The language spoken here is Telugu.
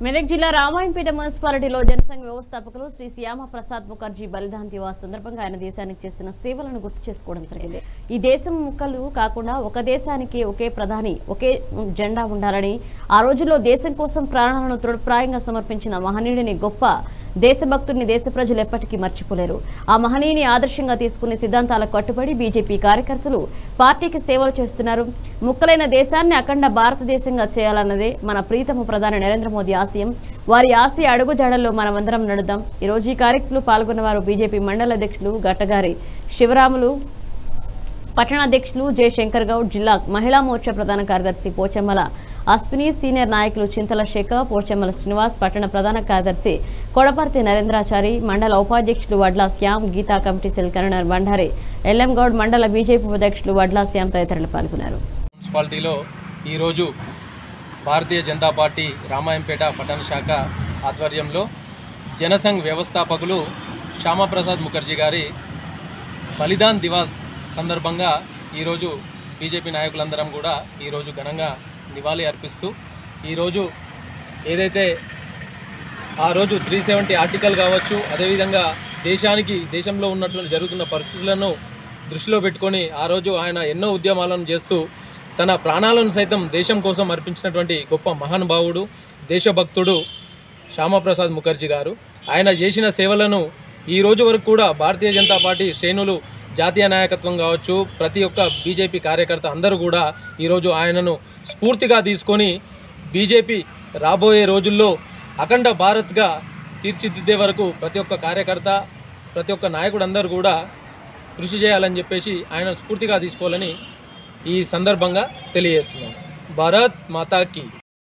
మెదక్ జిల్లా రామాయంపేట మున్సిపాలిటీలో జనసంఘ వ్యవస్థాపకులు శ్రీ శ్యామ ప్రసాద్ ముఖర్జీ బలిదాన్ దివాస్ సందర్భంగా ఆయన దేశానికి చేసిన సేవలను గుర్తు చేసుకోవడం జరిగింది ఈ దేశం ముక్కలు కాకుండా ఒక దేశానికి ఒకే ప్రధాని ఒకే జెండా ఉండాలని ఆ రోజుల్లో దేశం కోసం ప్రాణాలను తృఢప్రాయంగా సమర్పించిన మహనీయుడిని గొప్ప దేశభక్తుడిని దేశ ప్రజలు ఎప్పటికీ మర్చిపోలేరు ఆ మహనీయుని ఆదర్శంగా తీసుకునే సిద్ధాంతాలకు కట్టుబడి బీజేపీ కార్యకర్తలు పార్టీకి సేవలు చేస్తున్నారు ముక్కలైన దేశాన్ని అఖండ భారతదేశంగా చేయాలన్నదే మన ప్రీతమ ప్రధాని నరేంద్ర మోదీ ఆశయం వారి ఆశయ అడుగుజాడల్లో మనమందరం నడుద్దాం ఈ రోజు ఈ కార్యక్రమంలో పాల్గొన్న వారు బీజేపీ మండల అధ్యక్షులు గట్టగారి శివరాములు పట్టణాధ్యక్షులు జయశంకర్ గౌడ్ జిల్లా మహిళా మోర్చా ప్రధాన కార్యదర్శి పోచమ్మల అశ్విని సీనియర్ నాయకులు చింతల శేఖర్ పోచమ్మల శ్రీనివాస్ పట్టణ ప్రధాన కార్యదర్శి కొడపర్తి నరేంద్రాచారి మండల ఉపాధ్యక్షులు Vadla Shyam Geetha committee cell convener Bandari LM Goud మండల బీజేపీ ఉపాధ్యక్షులు వడ్ల శ్యామ్ తదితరులు పాల్గొన్నారు మున్సిపాలిటీలో ఈరోజు భారతీయ జనతా పార్టీ రామాయంపేట పట్టణ శాఖ ఆధ్వర్యంలో జనసంఘ్ వ్యవస్థాపకులు శ్యామప్రసాద్ ముఖర్జీ గారి బలిదాన్ దివాస్ సందర్భంగా ఈరోజు బీజేపీ నాయకులందరం కూడా ఈరోజు ఘనంగా నివాళి అర్పిస్తూ ఈరోజు ఏదైతే ఆ రోజు త్రీ సెవెంటీ ఆర్టికల్ కావచ్చు అదేవిధంగా దేశానికి దేశంలో ఉన్నటువంటి జరుగుతున్న పరిస్థితులను దృష్టిలో పెట్టుకొని ఆ రోజు ఆయన ఎన్నో ఉద్యమాలను చేస్తూ తన ప్రాణాలను సైతం దేశం కోసం అర్పించినటువంటి గొప్ప మహానుభావుడు దేశభక్తుడు శ్యామప్రసాద్ ముఖర్జీ గారు ఆయన చేసిన సేవలను ఈ రోజు వరకు కూడా భారతీయ జనతా పార్టీ శ్రేణులు జాతీయ నాయకత్వం కావచ్చు ప్రతి ఒక్క బీజేపీ కార్యకర్త అందరూ కూడా ఈరోజు ఆయనను స్ఫూర్తిగా తీసుకొని బీజేపీ రాబోయే రోజుల్లో అఖండ భారత్గా తీర్చిదిద్దే వరకు ప్రతి ఒక్క కార్యకర్త ప్రతి ఒక్క నాయకుడు అందరూ కూడా కృషి చేయాలని చెప్పేసి ఆయన స్ఫూర్తిగా తీసుకోవాలని ఈ సందర్భంగా తెలియజేస్తున్నాను భారత్ మాతాకి